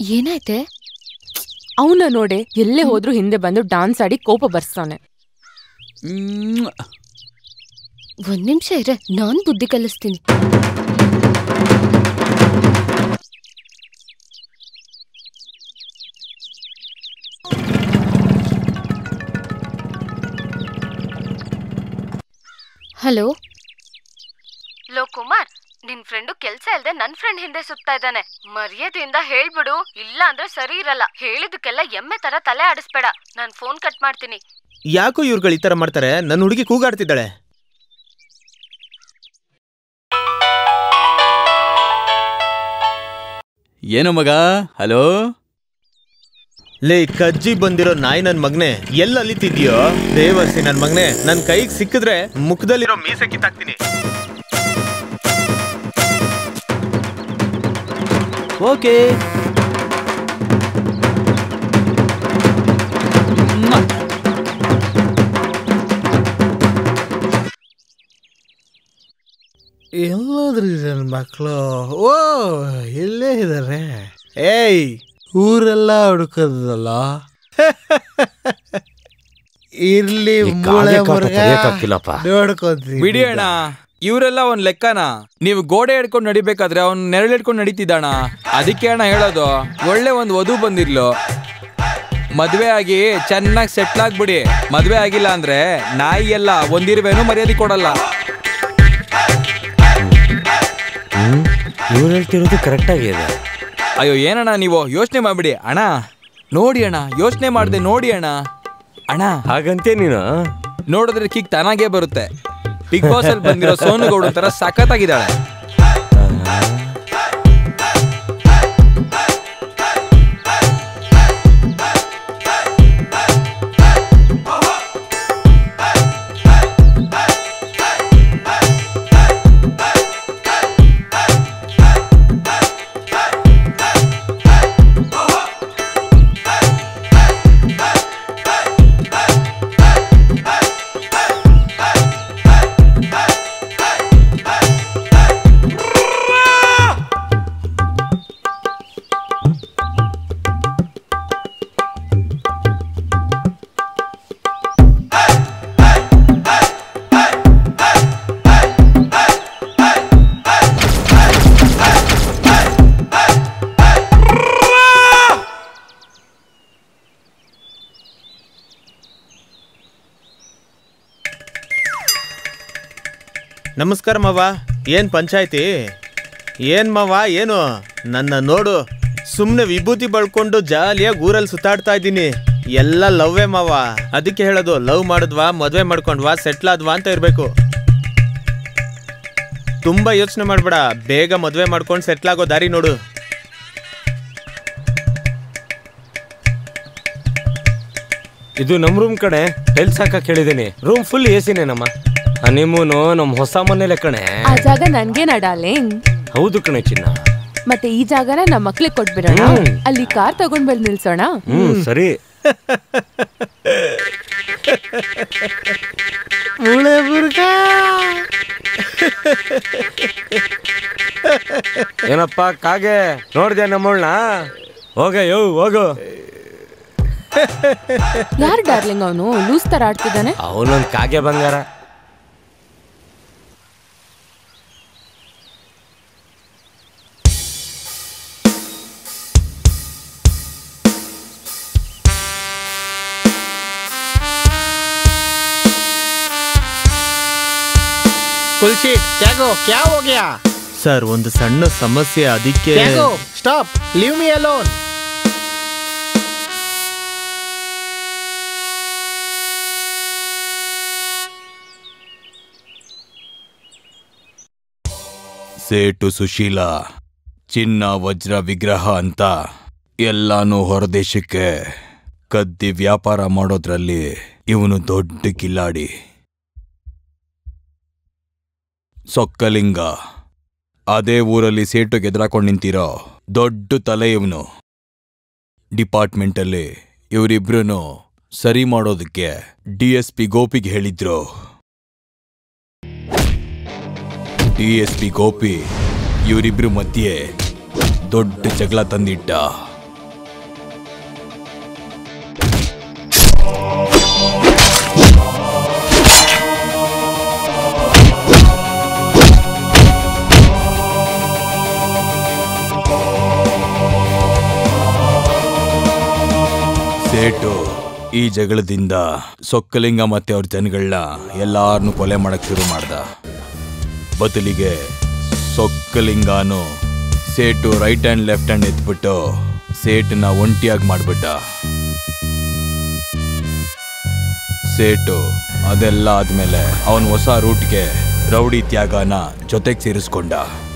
ಏನಾಯ್ತೆ ಅವನ ನೋಡೆ ಎಲ್ಲೇ ಹೋದ್ರೂ ಹಿಂದೆ ಬಂದು ಡಾನ್ಸ್ ಆಡಿ ಕೋಪ ಬರ್ಸ್ತಾನೆ ಒಂದ್ ನಿಮಿಷ ಇರೆ ನಾನ್ ಬುದ್ಧಿ ಕಲಿಸ್ತೀನಿ ಹಲೋ ಲೋ ಕುಮಾರ್ ನಿನ್ ಫ್ರೆಂಡು ಕೆಲ್ಸ ಇಲ್ದೆ ನನ್ ಫ್ರೆಂಡ್ ಹಿಂದೆ ಸುತ್ತಾ ಇದ್ದಾನೆ ಮರ್ಯಾದೆಯಿಂದ ಹೇಳ್ಬಿಡು ಇಲ್ಲ ಅಂದ್ರೆ ಸರಿ ಇರಲ್ಲ ಹೇಳಿದಕ್ಕೆಲ್ಲ ಎಮ್ಮೆ ತರ ತಲೆ ಆಡಿಸ್ಬೇಡ ನಾನ್ ಫೋನ್ ಕಟ್ ಮಾಡ್ತೀನಿ ಯಾಕೋ ಇವ್ರುಗಳು ಈ ತರ ಮಾಡ್ತಾರೆ ನನ್ನ ಹುಡುಗಿ ಕೂಗಾಡ್ತಿದ್ದಾಳೆ ಏನು ಮಗ ಹಲೋ ಲೇ ಕಜ್ಜಿ ಬಂದಿರೋ ನಾಯಿ ನನ್ ಮಗ್ನೆ ಎಲ್ಲ ಅಲಿತಿದ್ಯೋ ದೇವರ್ಸಿ ನನ್ ಮಗ್ನೆ ನನ್ ಕೈಗೆ ಸಿಕ್ಕಿದ್ರೆ ಮುಖದಲ್ಲಿರೋ ಮೀಸೆ ಕಿತ್ತಾಕ್ತೀನಿ ಓಕೆ ಎಲ್ಲಾದ್ರೂ ನನ್ನ ಮಕ್ಕಳು ಓ ಇಲ್ಲೇ ಇದ್ದಾರೆ ಏಯ್ ಊರೆಲ್ಲ ಹುಡುಕದಲ್ಲ ಇರ್ಲಿ ಮೂಳೆ ಮುರ್ಗ ನೋಡ್ಕೊಂತೀನಿ ಬಿಡಿ ಅಣ್ಣ ಇವರೆಲ್ಲ ಒಂದ್ ಲೆಕ್ಕನ ನೀವು ಗೋಡೆ ಹಿಡ್ಕೊಂಡು ನಡಿಬೇಕಾದ್ರೆ ಅವ್ನ್ ನೆರಳು ಹಿಡ್ಕೊಂಡು ನಡೀತಿದ್ದಣ ಅದಕ್ಕೆ ಅಣ್ಣ ಹೇಳೋದು ಒಳ್ಳೆ ಒಂದ್ ವಧು ಬಂದಿರ್ಲು ಮದ್ವೆ ಆಗಿ ಚೆನ್ನಾಗಿ ಸೆಟ್ಲ್ ಆಗ್ಬಿಡಿ ಮದ್ವೆ ಆಗಿಲ್ಲ ಅಂದ್ರೆ ನಾಯಿ ಎಲ್ಲ ಒಂದಿರುವೆನು ಮರ್ಯಾದೆ ಕೊಡಲ್ಲ ಇವ್ರು ಹೇಳ್ತಿರೋದು ಕರೆಕ್ಟ್ ಆಗಿದೆ ಅಯ್ಯೋ ಏನಣ್ಣ ನೀವು ಯೋಚನೆ ಮಾಡ್ಬಿಡಿ ಅಣ್ಣ ನೋಡಿ ಅಣ್ಣ ಯೋಚನೆ ಮಾಡ್ದೆ ನೋಡಿ ಅಣ್ಣ ಅಣ್ಣ ಹಾಗಂತೆ ನೀನು ನೋಡಿದ್ರೆ ಕಿಕ್ ತಾನಾಗೇ ಬರುತ್ತೆ ಬಿಗ್ ಬಾಸ್ ಅಲ್ಲಿ ಬಂದಿರೋ ಸೋನು ಗೌಡ ತರ ಸಖತ್ತಾಗಿದ್ದಾಳೆ ನಮಸ್ಕಾರ ಮಾವ ಏನ್ ಪಂಚಾಯ್ತಿ ಏನ್ ಮಾವ ಏನು ನನ್ನ ನೋಡು ಸುಮ್ನೆ ವಿಭೂತಿ ಬಳ್ಕೊಂಡು ಜಾಲಿಯಾಗಿ ಊರಲ್ಲಿ ಸುತ್ತಾಡ್ತಾ ಇದ್ದೀನಿ ಎಲ್ಲ ಲವ್ವೇ ಮಾವ ಅದಕ್ಕೆ ಹೇಳೋದು ಲವ್ ಮಾಡಿದ್ವಾ ಮದ್ವೆ ಮಾಡ್ಕೊಂಡ್ವಾ ಸೆಟ್ಲ್ ಆದ್ವಾ ಅಂತ ಇರ್ಬೇಕು ತುಂಬಾ ಯೋಚನೆ ಮಾಡ್ಬೇಡ ಬೇಗ ಮದ್ವೆ ಮಾಡ್ಕೊಂಡು ಸೆಟ್ಲ್ ಆಗೋ ದಾರಿ ನೋಡು ಇದು ನಮ್ ರೂಮ್ ಕಣೆ ಎಲ್ ಸಾಕ ಕೇಳಿದೀನಿ ರೂಮ್ ಫುಲ್ ಎ ಸಿನೇ ನಮ್ಮ ಹನಿಮೂನು ನಮ್ ಹೊಸ ಮನೇಲೆ ಕಣೆ ಆ ಜಾಗ ನನ್ಗೇನ ಡಾರ್ಲಿಂಗ್ ಹೌದು ಕಣೆ ಚಿನ್ನ ಮತ್ತೆ ಈ ಜಾಗನ ನಮ್ಮ ಮಕ್ಳಿಗೆ ಕೊಟ್ಬಿಡೋಣ ಹ್ಮ್. ಅಲ್ಲಿ ಕಾರ್ ತಗೊಂಡ್ ಬಂದ್ ನಿಲ್ಸೋಣ ಹ್ಮ್ ಸರಿ ಮೂಳೆ ಮುರ್ಗ ಏನಪ್ಪ ಕಾಗೆ ನೋಡ್ದೆ ನಮ್ಮಳ್ನ ಹೋಗ ಯೋ ಹೋಗು ಯಾರ್ ಡಾರ್ಲಿಂಗ್ ಅವನು ಲೂಸ್ ತರ ಆಡ್ತಿದ್ದಾನೆ ಅವನೊಂದ್ ಕಾಗೆ ಬಂಗಾರ ಕುಲ್ಶೀಟ್ ತ್ಯಾಗೋ ಕ್ಯಾ ಹೋ ಗಯಾ ಸರ್ ಒಂದು ಸಣ್ಣ ಸಮಸ್ಯೆ ಅದಕ್ಕೆ ತ್ಯಾಗೋ ಸ್ಟಾಪ್ ಲೀವ್ ಮೀ ಅಲೋನ್ ಸೇಟು ಸುಶೀಲ ಚಿನ್ನ ವಜ್ರ ವಿಗ್ರಹ ಅಂತ ಎಲ್ಲಾನು ಹೊರದೇಶಕ್ಕೆ ಕದ್ದಿ ವ್ಯಾಪಾರ ಮಾಡೋದ್ರಲ್ಲಿ ಇವನು ದೊಡ್ಡ ಕಿಲಾಡಿ ಸೊಕ್ಕಲಿಂಗ ಅದೇ ಊರಲ್ಲಿ ಸೇಟು ಗೆದ್ರಾಕೊಂಡು ನಿಂತಿರೋ ದೊಡ್ಡ ತಲೆ ಇವನು ಡಿಪಾರ್ಟ್ಮೆಂಟಲ್ಲಿ ಇವರಿಬ್ರು ಸರಿ ಮಾಡೋದಕ್ಕೆ ಡಿ ಎಸ್ ಪಿ ಗೋಪಿಗೆ ಹೇಳಿದ್ರು ಡಿ ಎಸ್ ಪಿ ಗೋಪಿ ಇವರಿಬ್ರು ಮಧ್ಯೆ ದೊಡ್ಡ ಜಗಳ ತಂದಿಟ್ಟ ಸೇಟು ಈ ಜಗಳದಿಂದ ಸೊಕ್ಕಲಿಂಗ ಮತ್ತೆ ಅವ್ರ ಜನಗಳನ್ನ ಎಲ್ಲಾರನ್ನೂ ಕೊಲೆ ಮಾಡಕ್ ಶುರು ಮಾಡ್ದ ಬದಲಿಗೆ ಸೊಕ್ಕಲಿಂಗನು ಸೇಟು ರೈಟ್ ಹ್ಯಾಂಡ್ ಲೆಫ್ಟ್ ಹ್ಯಾಂಡ್ ಎತ್ಬಿಟ್ಟು ಸೇಟನ್ನ ಒಂಟಿಯಾಗಿ ಮಾಡ್ಬಿಟ್ಟ ಸೇಟು ಅದೆಲ್ಲ ಆದ್ಮೇಲೆ ಅವನ್ ಹೊಸ ರೂಟ್ಗೆ ರೌಡಿ ತ್ಯಾಗನ ಜೊತೆಗೆ ಸೇರಿಸ್ಕೊಂಡ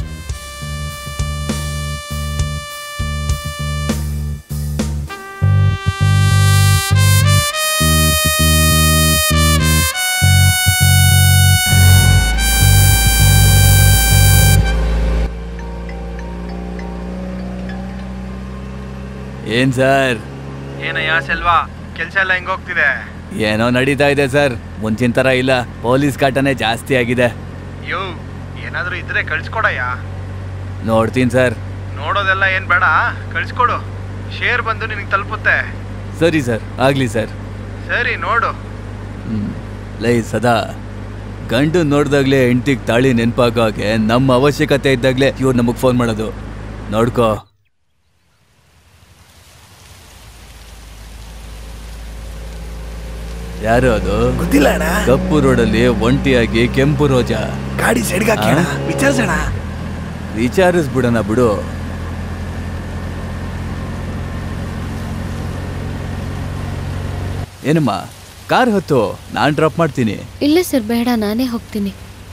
ಏನ್ ಸರ್ ಏನಯ್ಯ ಸೆಲ್ವಾ ಕೆಲ್ಸ ಎಲ್ಲ ಹೆಂಗೋಗ್ತಿದೆ ಏನೋ ನಡೀತಾ ಇದೆ ಸರ್ ಮುಂಚಿನ ತರ ಇಲ್ಲ ಪೊಲೀಸ್ ಕಾಟನೇ ಜಾಸ್ತಿ ಆಗಿದೆ ಯೋ ಏನಾದ್ರೂ ಇದ್ರೆ ಕಳ್ಸ್ಕೊಡಯ್ಯ ನೋಡ್ತೀನಿ ಸರ್ ನೋಡೋದೆಲ್ಲ ಏನ್ ಬೇಡ ಕಳ್ಸ್ಕೊಡು ಶೇರ್ ಬಂದು ನಿನಗೆ ತಲುಪುತ್ತೆ ಸರಿ ಸರ್ ಆಗ್ಲಿ ಸರ್ ಸರಿ ನೋಡು ಹ್ಮ್. ಲೈ ಸದಾ ಗಂಡು ನೋಡ್ದಾಗ್ಲೇ ಹೆಂಡ್ತಿಗ್ ತಾಳಿ ನೆನ್ಪಾಗೋ ಹಾಗೆ ನಮ್ಮ ಅವಶ್ಯಕತೆ ಇದ್ದಾಗ್ಲೇ ಇವ್ರು ನಮಗ್ ಫೋನ್ ಮಾಡೋದು ನೋಡ್ಕೋ ಯಾರು ಅದು ಗೊತ್ತಿಲ್ಲ ಅಣ್ಣ ಕಪ್ಪು ರೋಡಲ್ಲಿ ಒಂಟಿಯಾಗಿ ಕೆಂಪು ರೋಜಾ ಗಾಡಿ ಸೈಡ್ಗೆ ಹಾಕಿ ಅಣ್ಣ ವಿಚಾರಿಸೋಣ ವಿಚಾರಿಸ್ಬಿಡೋಣ ಬಿಡು ಏನಮ್ಮ ಕಾರ್ ಹೊತ್ತು ನಾನ್ ಡ್ರಾಪ್ ಮಾಡ್ತೀನಿ ಇಲ್ಲ ಸರ್ ಬೇಡ ನಾನೇ ಹೋಗ್ತೀನಿ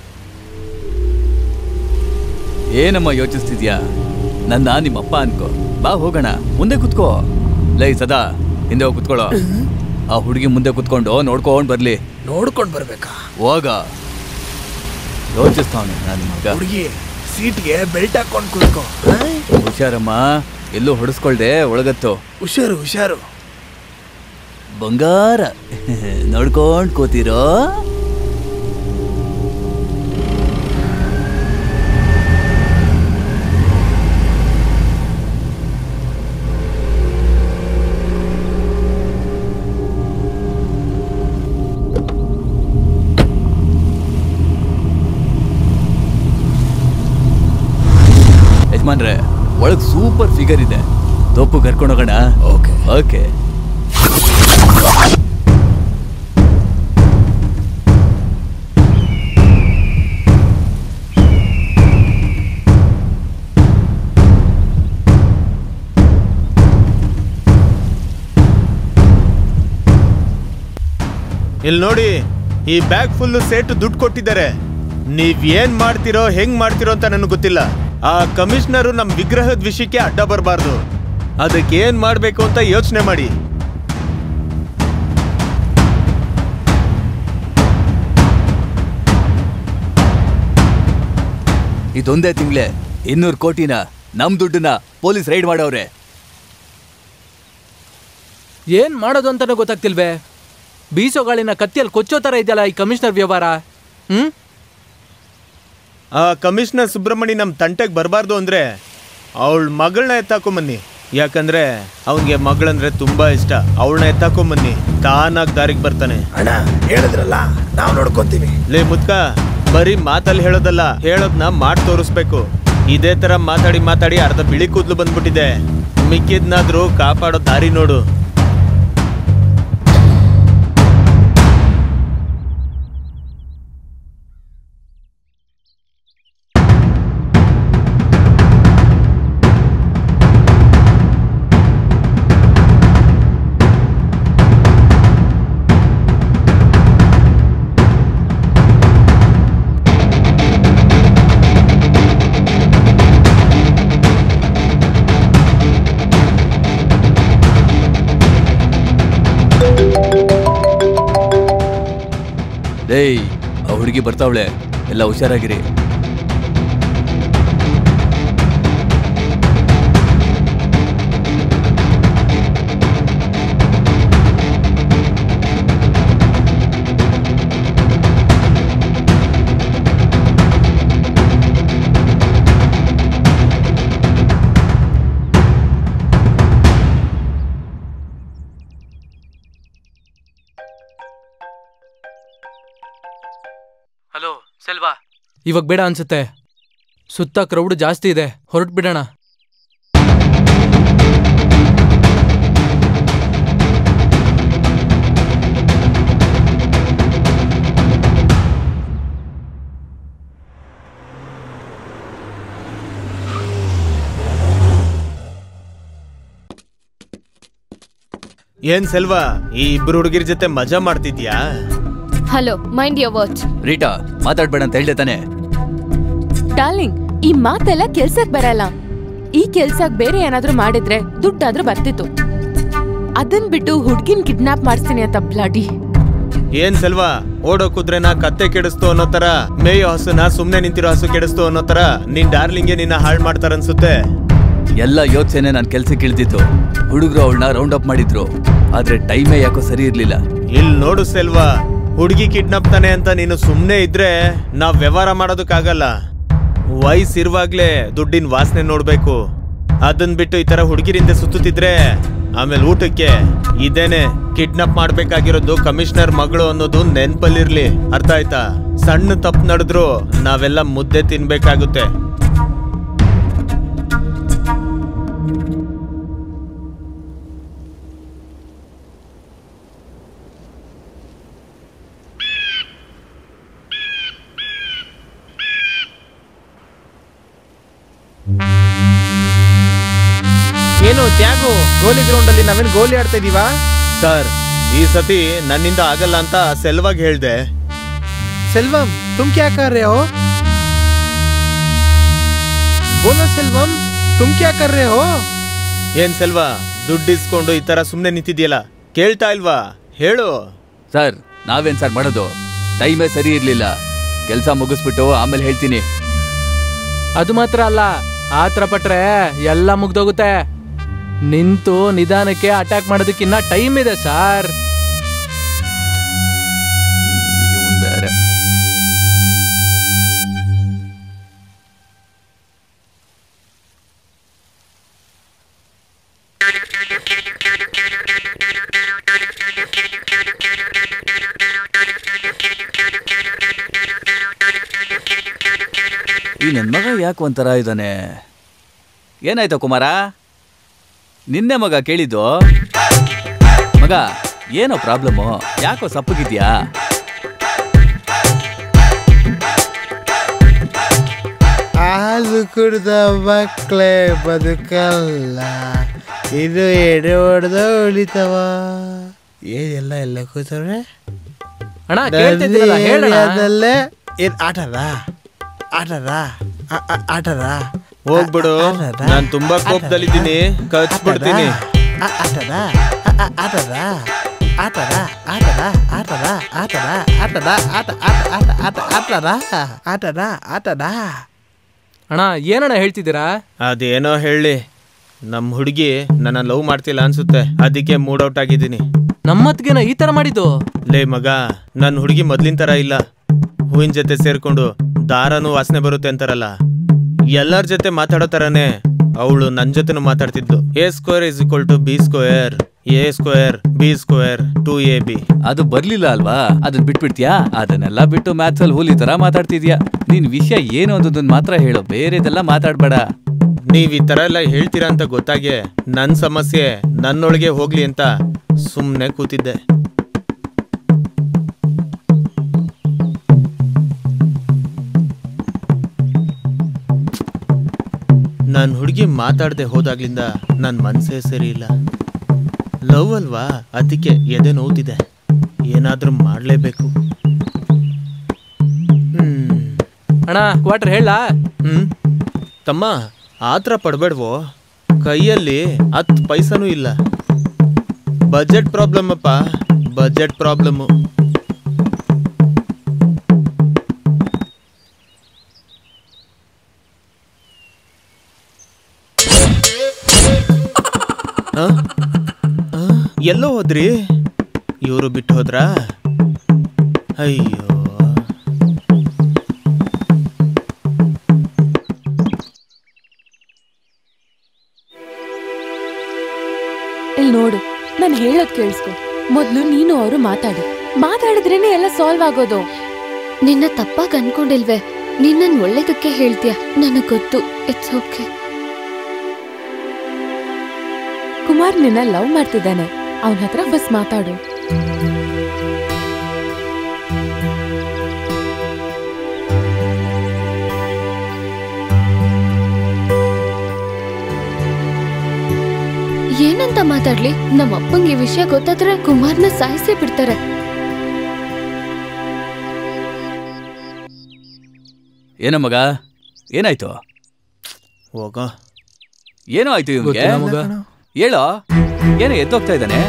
ಏನಮ್ಮ ಯೋಚಿಸ್ತಿದ್ಯಾ ನನ್ನ ನಿಮ್ಮಪ್ಪ ಅನ್ಕೋ ಬಾ ಹೋಗೋಣ ಮುಂದೆ ಕುತ್ಕೋ ಲೈ ಸದಾ ಹಿಂದೆ ಹೋಗಿ ಕುತ್ಕೊಳ್ಳೋ ಆ ಹುಡುಗಿ ಮುಂದೆ ಕುತ್ಕೊಂಡು ನೋಡ್ಕೊಂಡ್ ಬರ್ಲಿ ನೋಡ್ಕೊಂಡ್ ಬರ್ಬೇಕಾ ಹೋಗ ಯೋಚಿಸ್ತಾವನೆ ನಾನು ಮಗ ಹುಡುಗಿ ಸೀಟ್ಗೆ ಬೆಲ್ಟ್ ಹಾಕೊಂಡ್ ಕೂತ್ಕೋ ಹುಷಾರಮ್ಮ ಎಲ್ಲೂ ಹೊಡೆಸ್ಕೊಳ್ದೆ ಒಳಗತ್ತು ಹುಷಾರು ಹುಷಾರು ಬಂಗಾರ ನೋಡ್ಕೊಂಡ್ ಕೂತಿರೋ ಯಜಮಾನ್ರೆ ಒಳಗ್ ಸೂಪರ್ ಫಿಗರ್ ಇದೆ ತೊಪ್ಪು ಕರ್ಕೊಂಡೋಗೋಣ ಓಕೆ ಓಕೆ ಇಲ್ಲಿ ನೋಡಿ ಈ ಬ್ಯಾಗ್ ಫುಲ್ ಸೇಟು ದುಡ್ಡು ಕೊಟ್ಟಿದ್ದಾರೆ ನೀವ್ ಏನ್ ಮಾಡ್ತಿರೋ ಹೆಂಗ್ ಮಾಡ್ತಿರೋ ಅಂತ ನನಗೆ ಗೊತ್ತಿಲ್ಲ ಆ ಕಮಿಷನರು ನಮ್ ವಿಗ್ರಹದ ವಿಷಯಕ್ಕೆ ಅಡ್ಡ ಬರಬಾರ್ದು ಅದಕ್ಕೆ ಏನ್ ಮಾಡ್ಬೇಕು ಅಂತ ಯೋಚನೆ ಮಾಡಿ ಇದೊಂದೇ ತಿಂಗ್ಳೆ ಇನ್ನೂರು ಕೋಟಿನ ನಮ್ ದುಡ್ಡನ್ನ ಪೊಲೀಸ್ ರೈಡ್ ಮಾಡವ್ರೆ ಏನ್ ಮಾಡೋದು ಅಂತಾನೆ ಗೊತ್ತಾಗ್ತಿಲ್ವೇ ಬೀಸೋ ಗಾಳಿನ ಕತ್ತಿಯಲ್ಲಿ ಕೊಚ್ಚೋ ತರ ಇದೆಯಲ್ಲ ಈ ಕಮಿಷನರ್ ವ್ಯವಹಾರ ಹ್ಮ್ ಆ ಕಮಿಷನರ್ ಸುಬ್ರಹ್ಮಣಿ ನಮ್ ತಂಟೆಗೆ ಬರಬಾರ್ದು ಅಂದ್ರೆ ಅವಳ ಮಗಳನ್ನ ಎತ್ತಾಕೊಂಬನ್ನಿ ಯಾಕಂದ್ರೆ ಅವನ್ಗೆ ಮಗಳಂದ್ರೆ ತುಂಬಾ ಇಷ್ಟ ಅವಳನ್ನ ಎತ್ತಾಕೊಂಬನ್ನಿ ತಾನಾಗ್ ದಾರಿಗೆ ಬರ್ತಾನೆ ಅಣ್ಣ ಹೇಳಿದ್ರಲ್ಲ ನಾವು ನೋಡ್ಕೊಂತೀವಿ ಲೇ ಮುದ್ಕ ಬರೀ ಮಾತಲ್ಲಿ ಹೇಳೋದಲ್ಲ ಹೇಳೋದ್ನ ಮಾಡ್ ತೋರಿಸ್ಬೇಕು ಇದೇ ತರ ಮಾತಾಡಿ ಮಾತಾಡಿ ಅರ್ಧ ಬಿಳಿ ಕೂದ್ಲು ಬಂದ್ಬಿಟ್ಟಿದೆ ಮಿಕ್ಕಿದ್ನಾದ್ರೂ ಕಾಪಾಡೋ ದಾರಿ ನೋಡು ಡೇಯ್ ಆ ಹುಡುಗಿ ಬರ್ತಾವಳೆ ಎಲ್ಲ ಹುಷಾರಾಗಿರಿ ಸೆಲ್ವಾ ಇವಾಗ ಬೇಡ ಅನ್ಸುತ್ತೆ ಸುತ್ತ ಕ್ರೌಡ್ ಜಾಸ್ತಿ ಇದೆ ಹೊರಟು ಬಿಡೋಣ ಏನ್ ಸೆಲ್ವಾ ಈ ಇಬ್ರು ಹುಡುಗಿರ ಜೊತೆ ಮಜಾ ಮಾಡ್ತಿದ್ಯಾ hello mind your words Rita ಮಾತಾಡ್ಬೇಡ ಅಂತ ಹೇಳ್ದೆ ತಾನೆ ಡಾರ್ಲಿಂಗ್ ಈ ಮಾತೆಲ್ಲ ಕೆಲ್ಸಕ್ ಬರಲ್ಲ ಈ ಕೆಲ್ಸಕ್ ಬೇರೆ ಏನಾದ್ರೂ ಮಾಡಿದ್ರೆ ದುಡ್ಡಾದ್ರೂ ಬರ್ತಿತ್ತು ಅದನ್ ಬಿಟ್ಟು ಹುಡ್ಗಿನ್ ಕಿಡ್ನಾಪ್ ಮಾಡಿಸ್ತೀನಿ ಅಂತ ಬ್ಲಡಿ ಏನ್ ಸೆಲ್ವಾ ಓಡೋ ಕುದ್ರೆನ ಕತ್ತೆ ಕೆಡಿಸ್ತು ಅನ್ನೋ ತರ ಮೇಯೋ ಹಸುನ ಸುಮ್ನೆ ನಿಂತಿರೋ ಹಸು ಕೆಡಿಸ್ತು ಅನ್ನೋ ತರ ನಿನ್ ಡಾರ್ಲಿಂಗ್ಗೆ ನಿನ್ನ ಹಾಳ್ ಮಾಡ್ತಾರನ್ಸುತ್ತೆ ಎಲ್ಲ ಯೋಚನೆ ನಾನು ಕೆಲ್ಸಕ್ಕೆ ಇಳ್ದಿತ್ತು ಹುಡುಗರು ಅವಳನ್ನ ರೌಂಡ್ ಅಪ್ ಮಾಡಿದ್ರು ಆದ್ರೆ ಟೈಮೇ ಯಾಕೋ ಸರಿ ಇರ್ಲಿಲ್ಲ ಇಲ್ ನೋಡು ಸೆಲ್ವಾ ಹುಡುಗಿ ಕಿಡ್ನಾಪ್ ತಾನೆ ಅಂತ ನೀನು ಸುಮ್ನೆ ಇದ್ರೆ ನಾವ್ ವ್ಯವಹಾರ ಮಾಡೋದಕ್ಕಾಗಲ್ಲ ವಯಸ್ಸಿರುವಾಗ್ಲೇ ದುಡ್ಡಿನ ವಾಸನೆ ನೋಡ್ಬೇಕು ಅದನ್ ಬಿಟ್ಟು ಈ ತರ ಹುಡುಗಿರಿಂದ ಸುತ್ತುತ್ತಿದ್ರೆ ಆಮೇಲೆ ಊಟಕ್ಕೆ ಇದೇನೆ ಕಿಡ್ನಾಪ್ ಮಾಡ್ಬೇಕಾಗಿರೋದು ಕಮಿಷನರ್ ಮಗಳು ಅನ್ನೋದು ನೆನ್ಪಲ್ಲಿರ್ಲಿ ಅರ್ಥ ಆಯ್ತಾ ಸಣ್ಣ ತಪ್ಪು ನಡೆದ್ರು ನಾವೆಲ್ಲ ಮುದ್ದೆ ತಿನ್ಬೇಕಾಗುತ್ತೆ ಏನು ತ್ಯಾಗು ಗೋಲಿ ಗ್ರೌಂಡ್ ಅಲ್ಲಿ ನಾವೇನು ಗೋಲಿ ಆಡ್ತಾ ಇದೀವಾ ಸರ್ ಈ ಸತಿ ನನ್ನಿಂದ ಆಗಲ್ಲ ಅಂತ ಸೆಲ್ವಾಗಿ ಹೇಳ್ದೆ ಸೆಲ್ವಂ ತುಮ್ ಕ್ಯಾ ಕರ್ ರೇ ಹೋ ಬೋಲೋ ಸೆಲ್ವಂ ತುಮ್ ಕ್ಯಾ ಕರ್ ರೇ ಹೋ ಏನ್ ಸೆಲ್ವಾ ದುಡ್ಡು ಇಸ್ಕೊಂಡು ಈ ತರ ಸುಮ್ನೆ ನಿಂತಿದ್ಯಲ್ಲ ಕೇಳ್ತಾ ಇಲ್ವಾ ಹೇಳು ಸರ್ ನಾವೇನ್ ಸರ್ ಮಾಡೋದು ಟೈಮೇ ಸರಿ ಇರ್ಲಿಲ್ಲ ಕೆಲಸ ಮುಗಿಸ್ಬಿಟ್ಟು ಆಮೇಲೆ ಹೇಳ್ತೀನಿ ಅದು ಮಾತ್ರ ಅಲ್ಲ ಆತರ ಪಟ್ರೆ ಎಲ್ಲ ಮುಗ್ದೋಗುತ್ತೆ ನಿಂತು ನಿಧಾನಕ್ಕೆ ಅಟ್ಯಾಕ್ ಮಾಡೋದಕ್ಕಿನ್ನ ಟೈಮ್ ಇದೆ ಸರ್ ಇವ್ನ್ ಬೇರೆ ಈ ನನ್ನ ಮಗ ಯಾಕೆ ಒಂಥರ ಇದ್ದಾನೆ ಏನಾಯ್ತು ಕುಮಾರ ನಿನ್ನೆ ಮಗ ಕೇಳಿದ್ದು ಮಗ ಏನೋ ಪ್ರಾಬ್ಲಮ್ಮು ಯಾಕೋ ಸಪ್ಪಗಿದ್ಯಾ ಹಾಲು ಕುಡ್ದ ಮಕ್ಕಳೇ ಬದುಕಲ್ಲ ಇದು ಎಡೆ ಹೊಡೆದ ಉಳಿತವ ಏನೆಲ್ಲ ಎಲ್ಲ ಕೂತವ್ರೆ ಅಣ್ಣ ಕೇಳ್ತಿದ್ದೀರಲ್ಲ ಹೇಳಣ್ಣ ಏರಿಯಾದಲ್ಲೇ ಏನ್ ಆಟದ ಆಟದ ಆ- ಆ- ಆಟದ ಹೋಗ್ಬಿಡು ಆಟದ? ನಾನ್ ತುಂಬಾ ಕೋಪದಲ್ಲಿದ್ದೀನಿ ಕಚ್ಬಿಡ್ತೀನಿ ಆ- ಆಟದ ಆ- ಆ- ಆಟದ ಆಟದ ಆಟದ ಆಟದ ಆಟದ ಆಟದ ಆಟ ಆಟ ಆಟ ಆಟ ಆಟದ ಆಟದ ಆಟದ ಅಣ್ಣ ಏನಣ್ಣ ಹೇಳ್ತಿದ್ದೀರಾ ಅದೇನೋ ಹೇಳಿ ನಮ್ ಹುಡುಗಿ ನನ್ನ ಲವ್ ಮಾಡ್ತಿಲ್ಲ ಅನ್ಸುತ್ತೆ ಅದಕ್ಕೆ ಮೂಡ್ ಔಟ್ ಆಗಿದ್ದೀನಿ ನಮ್ಮತ್ಗೆನ ಈ ತರ ಮಾಡಿದ್ದು ಲೇ ಮಗ ನನ್ ಹುಡುಗಿ ಮೊದ್ಲಿನ ತರ ಇಲ್ಲ ಹೂವಿನ ಜೊತೆ ಸೇರ್ಕೊಂಡು ದಾರನೂ ವಾಸನೆ ಬರುತ್ತೆ ಅಂತಾರಲ್ಲ ಎಲ್ಲರ ಜೊತೆ ಮಾತಾಡೋ ತರನೇ ಅವಳು ನನ್ ಜೊತೆನೂ ಮಾತಾಡ್ತಿದ್ಲು A square is equal to B square A square B square two A B ಅದು ಬರ್ಲಿಲ್ಲ ಅಲ್ವಾ ಅದನ್ನ ಬಿಟ್ಬಿಡ್ತೀಯಾ ಅದನ್ನೆಲ್ಲ ಬಿಟ್ಟು ಮ್ಯಾಥ್ಸ್ ಅಲ್ಲಿ ಹುಲಿ ತರ ಮಾತಾಡ್ತಿದ್ಯಾ ನಿನ್ ವಿಷಯ ಏನು ಅನ್ನೋದನ್ನ ಮಾತ್ರ ಹೇಳು ಬೇರೆದೆಲ್ಲ ಮಾತಾಡ್ಬೇಡ ನೀವ್ ಈ ತರ ಎಲ್ಲ ಹೇಳ್ತೀರಾ ಅಂತ ಗೊತ್ತಾಗೆ ನನ್ ಸಮಸ್ಯೆ ನನ್ನೊಳಗೆ ಹೋಗ್ಲಿ ಅಂತ ಸುಮ್ನೆ ಕೂತಿದ್ದೆ ನನ್ ಹುಡುಗಿ ಮಾತಾಡದೆ ಹೋದಾಗ್ಲಿಂದ ನನ್ ಮನ್ಸೇ ಸರಿ ಇಲ್ಲ ಲವ್ ಅಲ್ವಾ ಅದಕ್ಕೆ ಎದೆ ನೋವ್ತಿದೆ ಏನಾದ್ರೂ ಮಾಡ್ಲೇಬೇಕು ಹ್ಮ್ ಅಣ್ಣ ಕ್ವಾರ್ಟರ್ ಹೇಳ ಹ್ಮ್ ತಮ್ಮ ಆತರ ಪಡ್ಬೇಡ್ವೋ ಕೈಯಲ್ಲಿ ಹತ್ತು ಪೈಸನೂ ಇಲ್ಲ ಬಜೆಟ್ ಪ್ರಾಬ್ಲಮ್ ಅಪ್ಪ ಬಜೆಟ್ ಪ್ರಾಬ್ಲಮ್ಮು ಆ? ಆ? ಎಲ್ಲೋ ಹೋದ್ರಿ ಇವರು ಬಿಟ್ಟು ಹೋದ್ರಾ ಅಯ್ಯೋ ಇಲ್ಲಿ ನೋಡು ನಾನು ಹೇಳೋದ್ ಕೇಳಿಸ್ಕೊ ಮೊದ್ಲು ನೀನು ಅವರು ಮಾತಾಡಿ ಮಾತಾಡಿದ್ರೇನೆ ಎಲ್ಲ ಸಾಲ್ವ್ ಆಗೋದು ನಿನ್ನ ತಪ್ಪಾಗಿ ಅನ್ಕೊಂಡಿಲ್ವೇ ನೀನ್ ನನ್ ಒಳ್ಳೇದಕ್ಕೆ ಹೇಳ್ತೀಯ ನನಗ್ ಗೊತ್ತು ಇಟ್ಸ್ ಓಕೆ ಕುಮಾರ್ ನಿನ್ನ ಲವ್ ಮಾಡ್ತಿದ್ದಾನೆ ಅವನ ಹತ್ರ ಬಸ್ ಮಾತಾಡು ಏನಂತ ಮಾತಾಡ್ಲಿ ನಮ್ಮ ಅಪ್ಪಂಗೆ ಈ ವಿಷಯ ಗೊತ್ತಾದ್ರೆ ಕುಮಾರ್ನ ಸಾಯಿಸೇ ಬಿಡ್ತಾರೆ ಏನ ಮಗ ಏನಾಯ್ತು ಹೋಗೋ ಏನೋ ಆಯ್ತು ಇವನ್ಗೆ ಗೊತ್ತಿಲ್ಲ ಮಗ. ಹೇಳೋ ಏನೋ ಎದ್ದೋಗ್ತಾ ಇದ್ದಾನೆ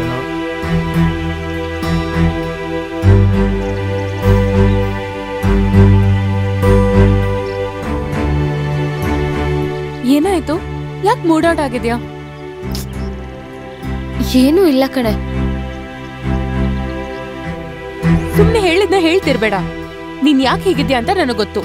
ಏನಾಯ್ತು ಯಾಕೆ ಮೂಡೌಟ್ ಆಗಿದ್ಯಾ ಏನೂ ಇಲ್ಲ ಕಣೆ ಸುಮ್ನೆ ಹೇಳಿದ್ನ ಹೇಳ್ತಿರ್ಬೇಡ ನೀನ್ ಯಾಕೆ ಹೀಗಿದ್ಯಾ ಅಂತ ನನಗ್ ಗೊತ್ತು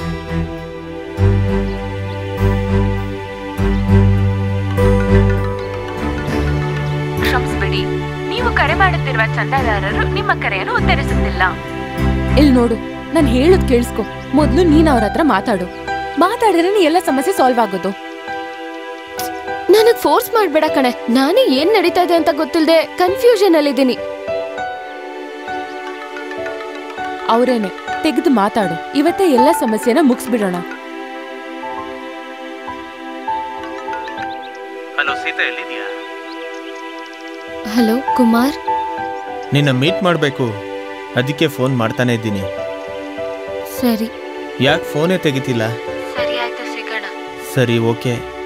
ಕ್ಷಮಿಸಬೇಡಿ ನೀವು ಕರೆ ಮಾಡುತ್ತಿರುವ ಚಂದಾದಾರರು ನಿಮ್ಮ ಕರೆಯನ್ನು ಉತ್ತರಿಸುತ್ತಿಲ್ಲ ಇಲ್ಲಿ ನೋಡು ನಾನ್ ಹೇಳೋದ್ ಕೇಳಿಸ್ಕೊ ಮೊದ್ಲು ನೀನ್ ಅವ್ರ ಹತ್ರ ಮಾತಾಡು ಮಾತಾಡಿದ್ರೆ ಎಲ್ಲ ಸಮಸ್ಯೆ ಸಾಲ್ವ್ ಆಗೋದು ನನಗ್ ಫೋರ್ಸ್ ಮಾಡ್ಬೇಡ ಕಣೆ ನಾನೇ ಏನ್ ನಡೀತಾ ಇದೆ ಅಂತ ಗೊತ್ತಿಲ್ಲದೆ ಕನ್ಫ್ಯೂಷನ್ ಅಲ್ಲಿದ್ದೀನಿ ಅವ್ರೇನೆ ತೆಗೆದು ಮಾತಾಡು ಇವತ್ತೇ ಎಲ್ಲ ಸಮಸ್ಯೆನ ಮುಗಿಸ್ಬಿಡೋಣ ಹಲೋ ಸೀತಾ ಎಲ್ಲಿದ್ಯಾ ಹಲೋ ಕುಮಾರ್ ನಿನ್ನ ಮೀಟ್ ಮಾಡಬೇಕು ಅದಕ್ಕೆ ಫೋನ್ ಮಾಡ್ತಾನೆ ಇದ್ದೀನಿ ಸರಿ ಯಾಕೆ ಫೋನೇ ತೆಗಿತಿಲ್ಲ ಸರಿ ಆಯ್ತು ಸಿಗೋಣ ಸರಿ ಓಕೆ